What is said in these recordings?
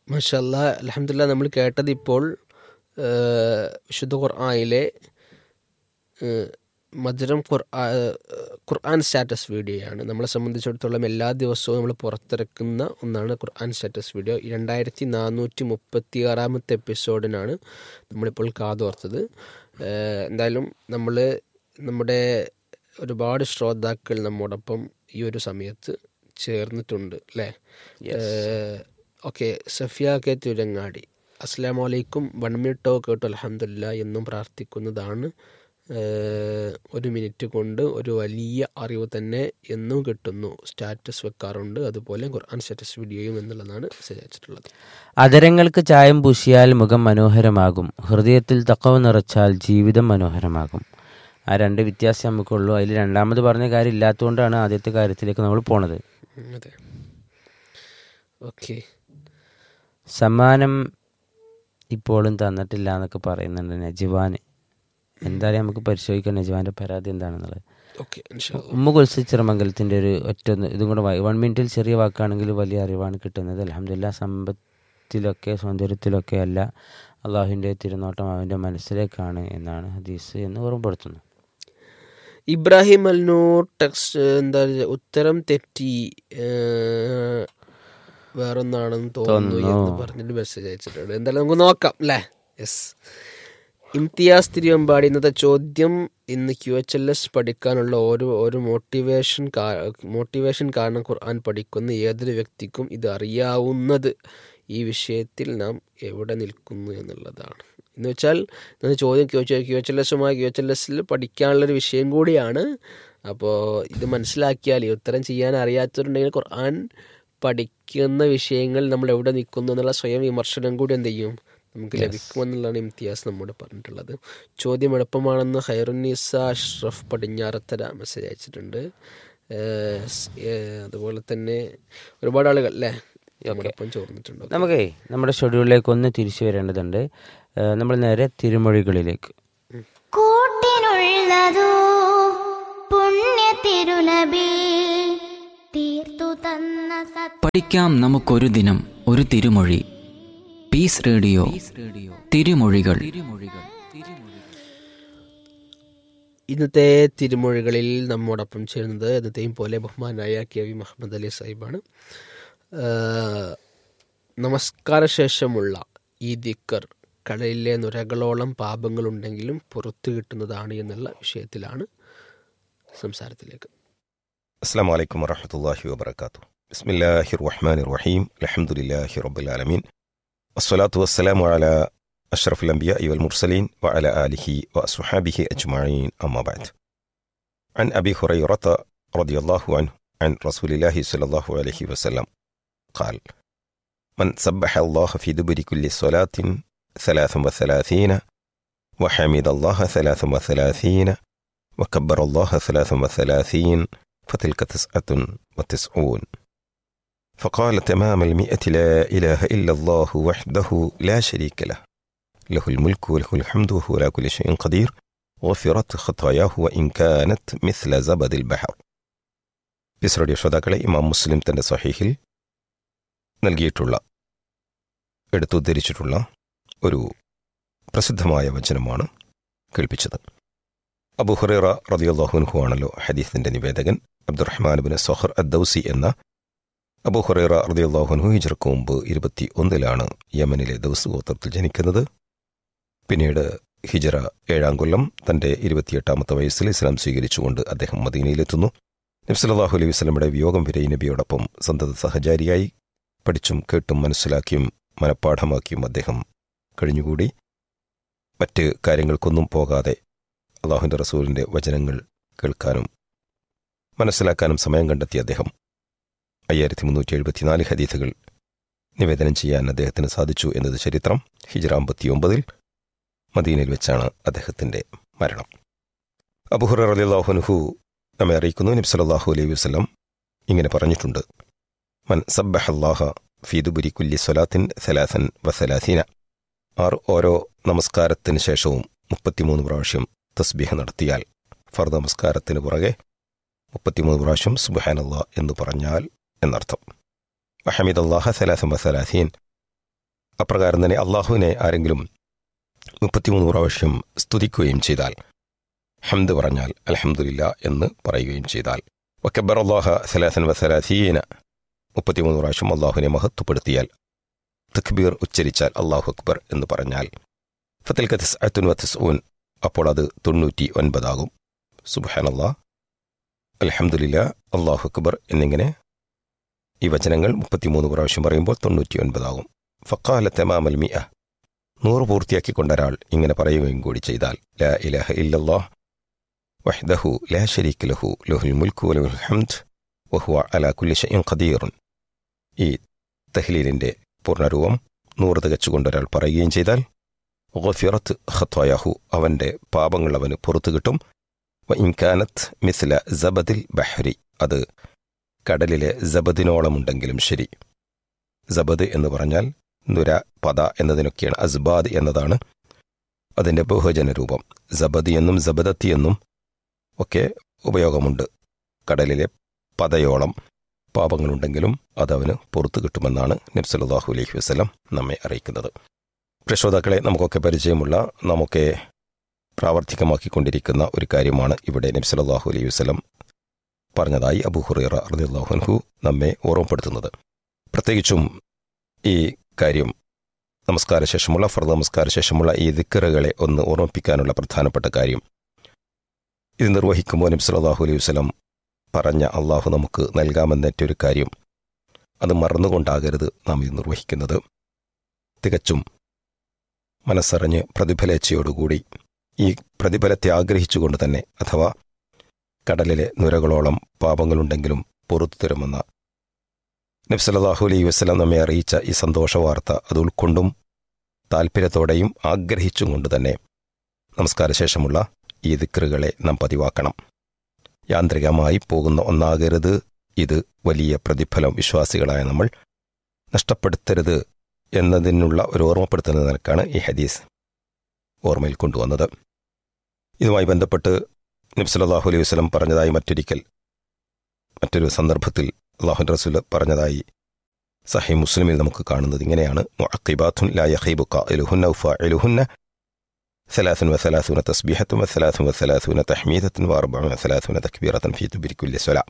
മഷല്ല അലഹമില്ല നമ്മൾ കേട്ടത് ഇപ്പോൾ ഏഹ്, വിശുദ്ധ ഖുർആാനിലെ ഏഹ്, മധുരം ഖുർആ ഖുർആൻ സ്റ്റാറ്റസ് വീഡിയോയാണ് നമ്മളെ സംബന്ധിച്ചിടത്തോളം എല്ലാ ദിവസവും നമ്മൾ പുറത്തിറക്കുന്ന ഒന്നാണ് ഖുർആൻ സ്റ്റാറ്റസ് വീഡിയോ രണ്ടായിരത്തി നാനൂറ്റി മുപ്പത്തി ആറാമത്തെ എപ്പിസോഡിനാണ് നമ്മളിപ്പോൾ കാതോർത്തത് ഏഹ്, എന്തായാലും നമ്മൾ നമ്മുടെ ഒരുപാട് ശ്രോതാക്കൾ നമ്മോടൊപ്പം ഈ ഒരു സമയത്ത് ചേർന്നിട്ടുണ്ട് അല്ലേ ഓക്കെ സഫിയ കെ തിരുങ്ങാടി അസ്സാം വലൈക്കും വൺ മിനിറ്റോ കേട്ടു അലഹമില്ല എന്നും പ്രാർത്ഥിക്കുന്നതാണ് ഏഹ്, ഒരു മിനിറ്റ് കൊണ്ട് ഒരു വലിയ അറിവ് തന്നെ എന്നും കിട്ടുന്നു സ്റ്റാറ്റസ് വെക്കാറുണ്ട് അതുപോലെ ഖുർആൻ സ്റ്റാറ്റസ് വീഡിയോയും എന്നുള്ളതാണ് മെസ്സേജ് അയച്ചിട്ടുള്ളത് അതരങ്ങൾക്ക് ചായം പൂശിയാൽ മുഖം മനോഹരമാകും ഹൃദയത്തിൽ തക്കവ് നിറച്ചാൽ ജീവിതം മനോഹരമാകും ആ രണ്ട് വ്യത്യാസം നമുക്കുള്ളൂ അതിൽ രണ്ടാമത് പറഞ്ഞ കാര്യം ഇല്ലാത്തതുകൊണ്ടാണ് ആദ്യത്തെ കാര്യത്തിലേക്ക് നമ്മൾ പോണത് ഉം, അതെ ഓക്കെ സമ്മാനം ഇപ്പോഴും തന്നിട്ടില്ല എന്നൊക്കെ പറയുന്നുണ്ട് നജിവാന് എന്തായാലും നമുക്ക് പരിശോധിക്കാം നജിവാന്റെ പരാതി എന്താണെന്നുള്ളത് ഓക്കെ ഉമ്മ കുൽസി ചിറമംഗലത്തിൻ്റെ ഒരു ഒറ്റ ഒന്ന് ഇതും കൂടെ വായി വൺ മിനിറ്റിൽ ചെറിയ വാക്കാണെങ്കിൽ വലിയ അറിവാണ് കിട്ടുന്നത് അലഹമില്ല സമ്പത്തിലൊക്കെ സൗന്ദര്യത്തിലൊക്കെ അല്ല അള്ളാഹുവിൻ്റെ തിരുനോട്ടം അവൻ്റെ മനസ്സിലേക്കാണ് എന്നാണ് ഹദീസ് എന്ന് ഓർമ്മപ്പെടുത്തുന്നു ഇബ്രാഹിം അൽനൂർ ടെക്സ്റ്റ് എന്താ ഉത്തരം തെറ്റി ഏഹ്, വേറൊന്നാണെന്ന് തോന്നുന്നു എന്ന് പറഞ്ഞിട്ട് മെസ്സേജ് അയച്ചിട്ടുണ്ട് എന്തായാലും നമുക്ക് നോക്കാം അല്ലേ യെസ് ഇംതിയാസ് തിരുവമ്പാടി ഇന്നത്തെ ചോദ്യം ഇന്ന് ക്യു എച്ച് എൽ എസ് പഠിക്കാനുള്ള ഒരു ഒരു മോട്ടിവേഷൻ മോട്ടിവേഷൻ കാരണം ഖുർആൻ പഠിക്കുന്ന ഏതൊരു വ്യക്തിക്കും ഇത് അറിയാവുന്നത് ഈ വിഷയത്തിൽ നാം എവിടെ നിൽക്കുന്നു എന്നുള്ളതാണ് എന്ന് വെച്ചാൽ ഇന്നത്തെ ചോദ്യം Q H Q H L എസുമായി ക്യു എച്ച് എൽ എസിൽ പഠിക്കാനുള്ളൊരു വിഷയം കൂടിയാണ് അപ്പോൾ ഇത് മനസ്സിലാക്കിയാൽ ഈ ഉത്തരം ചെയ്യാൻ അറിയാത്തവരുണ്ടെങ്കിൽ ഖുർആൻ പഠിക്കുന്ന വിഷയങ്ങൾ നമ്മൾ എവിടെ നിൽക്കുന്നു എന്നുള്ള സ്വയം വിമർശനം കൂടി എന്ത് ചെയ്യും നമുക്ക് ലഭിക്കുമെന്നുള്ളതാണ് ഇംതിയാസ് നമ്മോട് പറഞ്ഞിട്ടുള്ളത് ചോദ്യം എളുപ്പമാണെന്ന് ഹൈറുന്നീസ അഷ്റഫ് പടിഞ്ഞാറത്തര മെസ്സേജ് അയച്ചിട്ടുണ്ട് ഏഹ് സ്- ഏഹ് അതുപോലെ തന്നെ ഒരുപാട് ആളുകൾ അല്ലേ നമ്മോടൊപ്പം ചോർന്നിട്ടുണ്ട് നമുക്കേ നമ്മുടെ ഷെഡ്യൂളിലേക്ക് ഒന്ന് തിരിച്ചു വരേണ്ടതുണ്ട് ഏഹ് നമ്മൾ നേരെ തിരുമൊഴികളിലേക്ക് കൂട്ടിനുള്ളതോ പുണ്യ തിരുനബി തീർത്തു തന്ന സത് പഠിക്കാം നമുക്കൊരു ദിനം ഒരു തിരുമൊഴി പീസ് റേഡിയോ തിരുമൊഴികൾ ഇന്നത്തെ തിരുമൊഴികളിൽ നമ്മോടൊപ്പം ചേരുന്നത് എന്നത്തെയും പോലെ ബഹുമാനായ കെ വി മുഹമ്മദ് അലി സാഹിബാണ് ആഹ് നമസ്കാരശേഷമുള്ള ഈ ദിക്കർ കടലിലെ നുരകളോളം പാപങ്ങളുണ്ടെങ്കിലും പുറത്തു കിട്ടുന്നതാണ് എന്നുള്ള വിഷയത്തിലാണ് സംസാരത്തിലേക്ക് السلام عليكم ورحمة الله وبركاته بسم الله الرحمن الرحيم الحمد لله رب العالمين والصلاة والسلام على أشرف الأنبياء والمرسلين وعلى آله وأصحابه أجمعين أما بعد عن أبي هريرة رضي الله عنه عن رسول الله صلى الله عليه وسلم قال من سبح الله في دبر كل صلاة ثلاثا وثلاثين وحمد الله ثلاثا وثلاثين وكبر الله ثلاثا وثلاثين فتلك تسعة وتسعون فقال تمام المئة لا إله إلا الله وحده لا شريك له له الملك وله الحمد وهو على كل شيء قدير غفرت خطاياه وإن كانت مثل زبد البحر പിസ്രഡിയ ശ്രോതാക്കളെ ഇമാം മുസ്ലിം തന്റെ സഹീഹിൽ നൽകിയിട്ടുള്ള എടുത്തുദ്ധരിച്ചിട്ടുള്ള ഒരു പ്രസിദ്ധമായ വചനമാണ് കേൾപ്പിച്ചത് അബുഹുറ റതിയുള്ളാഹുൻഹു ആണല്ലോ ഹദീസിന്റെ നിവേദകൻ അബ്ദുറഹ്മാൻ ബിൻ സൊഹർ അദ്ദൌസി എന്ന അബുഹുറൈറ റതിയുള്ളാഹുൻഹു ഹിജർക്ക് മുമ്പ് ഇരുപത്തി ഒന്നിലാണ് യമനിലെ ദൗസ് ഗോത്രത്തിൽ ജനിക്കുന്നത് പിന്നീട് ഹിജറ ഏഴാം കൊല്ലം തന്റെ ഇരുപത്തിയെട്ടാമത്തെ വയസ്സിൽ ഇസ്ലാം സ്വീകരിച്ചുകൊണ്ട് അദ്ദേഹം മദീനയിലെത്തുന്നു നബ്സലാഹു അലൈഹി വസ്ലമയുടെ വിയോഗം വരെ ഈ നബിയോടൊപ്പം സന്തത സഹചാരിയായി പഠിച്ചും കേട്ടും മനസ്സിലാക്കിയും മനഃപ്പാഠമാക്കിയും അദ്ദേഹം കഴിഞ്ഞുകൂടി മറ്റ് കാര്യങ്ങൾക്കൊന്നും പോകാതെ അള്ളാഹുവിൻ്റെ റസൂലിൻ്റെ വചനങ്ങൾ കേൾക്കാനും മനസ്സിലാക്കാനും സമയം കണ്ടെത്തിയ അദ്ദേഹം അയ്യായിരത്തി മുന്നൂറ്റി എഴുപത്തിനാല് ഹദീസുകൾ നിവേദനം ചെയ്യാൻ അദ്ദേഹത്തിന് സാധിച്ചു എന്നത് ചരിത്രം ഹിജറ അമ്പത്തിയൊമ്പതിൽ മദീനയിൽ വെച്ചാണ് അദ്ദേഹത്തിൻ്റെ മരണം അബുഹുറ അലിള്ളാഹുനുഹു നമ്മെ അറിയിക്കുന്നു നബ്സലാഹു അലൈഹി വസ്ലം ഇങ്ങനെ പറഞ്ഞിട്ടുണ്ട് മൻ സബ്ബഹല്ലാഹ ഫീദുബുരി കുല്ലി സ്വലാത്തിൻ സലാസൻ വസലാസീന ആർ ഓരോ നമസ്കാരത്തിന് ശേഷവും മുപ്പത്തിമൂന്ന് പ്രാവശ്യം തസ്ബീഹ നടത്തിയാൽ ഫർ നമസ്കാരത്തിന് പുറകെ മുപ്പത്തിമൂന്ന് പ്രാവശ്യം സുബഹാനല്ലാ എന്ന് പറഞ്ഞാൽ എന്നർത്ഥം വഹമീദ് അള്ളാഹ സലാസം വസലാസീൻ അപ്രകാരം തന്നെ അള്ളാഹുവിനെ ആരെങ്കിലും മുപ്പത്തിമൂന്ന് പ്രാവശ്യം സ്തുതിക്കുകയും ചെയ്താൽ ഹംദ് പറഞ്ഞാൽ അലഹമുല്ല എന്ന് പറയുകയും ചെയ്താൽ വക്കബർ അള്ളാഹ സലാസൻ വസലാസീന മുപ്പത്തിമൂന്ന് പ്രാവശ്യം അള്ളാഹുവിനെ മഹത്വപ്പെടുത്തിയാൽ തക്ബീർ ഉച്ചരിച്ചാൽ അള്ളാഹു അക്ബർ എന്ന് പറഞ്ഞാൽ ഫത്തിൽ കത്തിസ് അത്തുൻ വത്തിസ് ഊൻ അപ്പോൾ അത് തൊണ്ണൂറ്റി ഒൻപതാകും സുബാനല്ലാ അലഹമുല്ല അള്ളാഹു അക്ബർ എന്നിങ്ങനെ ഈ വചനങ്ങൾ മുപ്പത്തിമൂന്ന് പ്രാവശ്യം പറയുമ്പോൾ തൊണ്ണൂറ്റി ഒൻപതാകും ഫക്കാല തെമാമൽ മിഅ നൂറ് പൂർത്തിയാക്കിക്കൊണ്ട ഒരാൾ ഇങ്ങനെ പറയുകയും കൂടി ചെയ്താൽ ലാ ഇലഹ ഇല്ലല്ലാഹ് വഹ്ദഹു ലാ ശരീക ലഹു ലഹുൽ മുൽക്കു വലഹുൽ ഹംദ് വഹുവ അലാ കുല്ലി ഷൈഇൻ ഖദീറുൻ ഈ തഹ്ലീലിന്റെ പൂർണ്ണരൂപം നൂറ് തികച്ചുകൊണ്ട് ഒരാൾ പറയുകയും ചെയ്താൽ ഗഫിറത്ത് ഖത്വായാഹു അവന്റെ പാപങ്ങൾ അവന് പുറത്തു കിട്ടും വ ഇൻകാനത്ത് മിസ്ല സബദിൽ ബഹ്രി അത് കടലിലെ സബദിനോളമുണ്ടെങ്കിലും ശരി സബദ് എന്ന് പറഞ്ഞാൽ നുര പത എന്നതിനൊക്കെയാണ് അസ്ബാദ് എന്നതാണ് അതിൻ്റെ ബഹുജന രൂപം സബദി എന്നും സബദത്തി എന്നും ഒക്കെ ഉപയോഗമുണ്ട് കടലിലെ പതയോളം പാപങ്ങളുണ്ടെങ്കിലും അതവന് പുറത്തു കിട്ടുമെന്നാണ് നബ്സലാഹു അലൈഹി വസ്ലം നമ്മെ അറിയിക്കുന്നത് പ്രശ്രോതാക്കളെ നമുക്കൊക്കെ പരിചയമുള്ള നമുക്ക് പ്രാവർത്തികമാക്കിക്കൊണ്ടിരിക്കുന്ന ഒരു കാര്യമാണ് ഇവിടെ നബ്സലാഹു അലൈഹി വസ്ലം പറഞ്ഞതായി അബു ഹുറൈറ റദിയുള്ളാഹുൻഹു നമ്മെ ഓർമ്മപ്പെടുത്തുന്നത് പ്രത്യേകിച്ചും ഈ കാര്യം നമസ്കാര ശേഷമുള്ള ഫർദ നമസ്കാര ശേഷമുള്ള ഈ ദിക്കറുകളെ ഒന്ന് ഓർമ്മിപ്പിക്കാനുള്ള പ്രധാനപ്പെട്ട കാര്യം ഇത് നിർവഹിക്കുമ്പോൾ നബി സല്ലല്ലാഹു അലൈഹി വസല്ലം പറഞ്ഞ അള്ളാഹു നമുക്ക് നൽകാമെന്നേറ്റൊരു കാര്യം അത് മറന്നുകൊണ്ടാകരുത് നാം ഇത് നിർവഹിക്കുന്നത് തികച്ചും മനസ്സറിഞ്ഞ് പ്രതിഫലേച്ഛയോടുകൂടി ഈ പ്രതിഫലത്തെ ആഗ്രഹിച്ചുകൊണ്ട് തന്നെ അഥവാ കടലിലെ നുരകളോളം പാപങ്ങളുണ്ടെങ്കിലും പുറത്തു തരുമെന്ന നബ്സലാഹു അലൈ വസ്ലാം നമ്മെ അറിയിച്ച ഈ സന്തോഷ വാർത്ത അത് ഉൾക്കൊണ്ടും താൽപ്പര്യത്തോടെയും ആഗ്രഹിച്ചും കൊണ്ട് തന്നെ നമസ്കാരശേഷമുള്ള ഈ ദിക്കറുകളെ നാം പതിവാക്കണം യാന്ത്രികമായി പോകുന്ന ഒന്നാകരുത് ഇത് വലിയ പ്രതിഫലം വിശ്വാസികളായ നമ്മൾ നഷ്ടപ്പെടുത്തരുത് എന്നതിനുള്ള ഒരു ഓർമ്മപ്പെടുത്തുന്ന നിലക്കാണ് ഈ ഹദീസ് ഓർമ്മയിൽ കൊണ്ടുവന്നത് ഇതുമായി ബന്ധപ്പെട്ട് നബ്സലാഹു അലൈഹി വസ്ലം പറഞ്ഞതായി മറ്റൊരിക്കൽ മറ്റൊരു സന്ദർഭത്തിൽ അള്ളാഹുൻ റസൂൽ പറഞ്ഞതായി സഹി മുസ്ലിമിൽ നമുക്ക് കാണുന്നത് ഇങ്ങനെയാണ് മുഅഖിബാത്തുൻ ലാ യഖീബു ഖായിലുഹുന്ന വഫാഇലുഹുന്ന ثلاث وثلاثون تسبيحة وثلاث وثلاثون تحميدة وأربع وثلاثون تكبيرة في دبر كل صلاة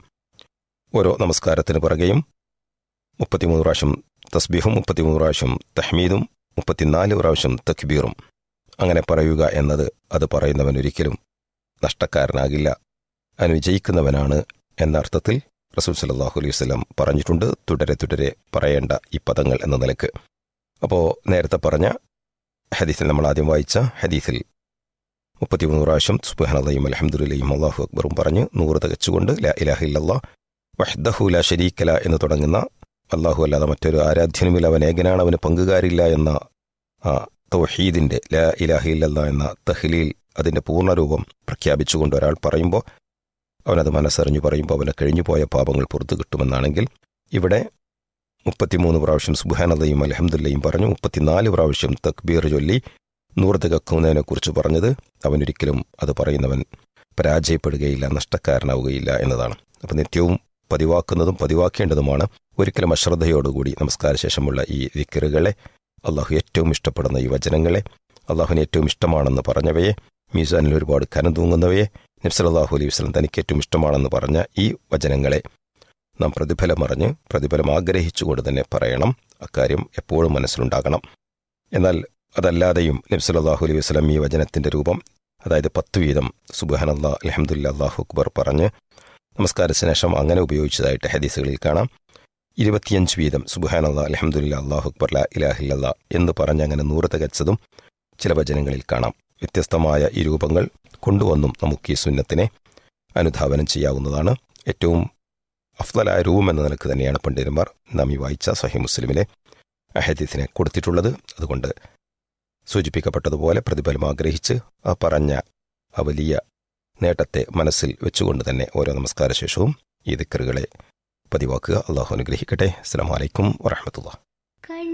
ഓരോ നമസ്കാരത്തിന് പുറകെയും മുപ്പത്തിമൂന്ന് പ്രാവശ്യം തസ്ബീഹും മുപ്പത്തിമൂന്ന് പ്രാവശ്യം തഹ്മീദും മുപ്പത്തിനാല് പ്രാവശ്യം തക്ബീറും അങ്ങനെ പറയുക എന്നത് അത് പറയുന്നവൻ ഒരിക്കലും നഷ്ടക്കാരനാകില്ല അവൻ വിജയിക്കുന്നവനാണ് എന്ന അർത്ഥത്തിൽ റസൂൽ സല്ലാഹു അലൈഹി വസ്ലം പറഞ്ഞിട്ടുണ്ട് തുടരെ തുടരെ പറയേണ്ട ഈ പദങ്ങൾ എന്ന നിലക്ക് അപ്പോൾ നേരത്തെ പറഞ്ഞ ഹദീസിൽ നമ്മൾ ആദ്യം വായിച്ച ഹദീസിൽ മുപ്പത്തിമൂന്ന് പ്രാവശ്യം സുബാനയും അലഹമുല്ലയും അള്ളാഹു അക്ബറും പറഞ്ഞ് നൂറ് തികച്ചുകൊണ്ട് ലാ ഇലാഹ ഇല്ലല്ലാ വഹ്ദഹു ലാ ഷരീക്കല എന്ന് തുടങ്ങുന്ന അള്ളാഹു അല്ലാതെ മറ്റൊരു ആരാധ്യനുമില്ല അവൻ ഏകനാണ് അവന് പങ്കുകാരില്ല എന്ന ആ തൗഹീദിന്റെ ലാ ഇലാഹ ഇല്ലല്ലാ എന്ന തഹ്ലീൽ അതിന്റെ പൂർണ്ണരൂപം പ്രഖ്യാപിച്ചുകൊണ്ട് ഒരാൾ പറയുമ്പോൾ അവനത് മനസ്സറിഞ്ഞു പറയുമ്പോൾ അവന് കഴിഞ്ഞുപോയ പാപങ്ങൾ പുറത്തു കിട്ടുമെന്നാണെങ്കിൽ ഇവിടെ മുപ്പത്തിമൂന്ന് പ്രാവശ്യം സുബാനതയും അലഹമുല്ലയും പറഞ്ഞു മുപ്പത്തിനാല് പ്രാവശ്യം തക്ബീർ ചൊല്ലി നൂറ് തികക്കുന്നതിനെക്കുറിച്ച് പറഞ്ഞത് അവനൊരിക്കലും അത് പറയുന്നവൻ പരാജയപ്പെടുകയില്ല നഷ്ടക്കാരനാവുകയില്ല എന്നതാണ് അപ്പം നിത്യവും പതിവാക്കുന്നതും പതിവാക്കേണ്ടതുമാണ് ഒരിക്കലും അശ്രദ്ധയോടുകൂടി നമസ്കാരശേഷമുള്ള ഈ വിക്കറുകളെ അള്ളാഹു ഏറ്റവും ഇഷ്ടപ്പെടുന്ന ഈ വചനങ്ങളെ അള്ളാഹുവിന് ഏറ്റവും ഇഷ്ടമാണെന്ന് പറഞ്ഞവയെ മീസാനിൽ ഒരുപാട് കനം തൂങ്ങുന്നവയെ നബ്സലാഹു അലൈഹി വസ്ലം തനിക്ക് ഏറ്റവും ഇഷ്ടമാണെന്ന് പറഞ്ഞ ഈ വചനങ്ങളെ നാം പ്രതിഫലമറിഞ്ഞ് പ്രതിഫലം ആഗ്രഹിച്ചുകൊണ്ട് തന്നെ പറയണം അക്കാര്യം എപ്പോഴും മനസ്സിലുണ്ടാകണം എന്നാൽ അതല്ലാതെയും നബ്സലാഹു അലൈഹി വസ്ലം ഈ വചനത്തിന്റെ രൂപം അതായത് പത്ത് വീതം സുബാനല്ലാ അലഹമുല്ല അള്ളാഹു അക്ബർ പറഞ്ഞ് നമസ്കാരത്തിന് ശേഷം അങ്ങനെ ഉപയോഗിച്ചതായിട്ട് ഹദീസുകളിൽ കാണാം ഇരുപത്തിയഞ്ച് വീതം സുബാനല്ലാ അലഹമുല്ല അള്ളാഹു അക്ബർ ലാ ഇലാഹില്ല എന്ന് പറഞ്ഞ് അങ്ങനെ നൂറ് തികച്ചതും ചില വചനങ്ങളിൽ കാണാം വ്യത്യസ്തമായ ഈ രൂപങ്ങൾ കൊണ്ടുവന്നും നമുക്ക് ഈ സുന്നത്തിനെ അനുധാവനം ചെയ്യാവുന്നതാണ് ഏറ്റവും അഫ്ദലായ രൂപം എന്ന നിലക്ക് തന്നെയാണ് പണ്ഡിതന്മാർ നാം ഈ വായിച്ച സഹി മുസ്ലിമിലെ അഹദീസിനെ കൊടുത്തിട്ടുള്ളത് അതുകൊണ്ട് സൂചിപ്പിക്കപ്പെട്ടതുപോലെ പ്രതിഫലം ആഗ്രഹിച്ച് ആ പറഞ്ഞ ആ വലിയ നേട്ടത്തെ മനസ്സിൽ വെച്ചുകൊണ്ട് തന്നെ ഓരോ നമസ്കാര ശേഷവും ഈ ദിക്കറുകളെ പതിവാക്കുക അള്ളാഹു അനുഗ്രഹിക്കട്ടെ അസ്സാം വലൈക്കും വറഹമത്തുള്ള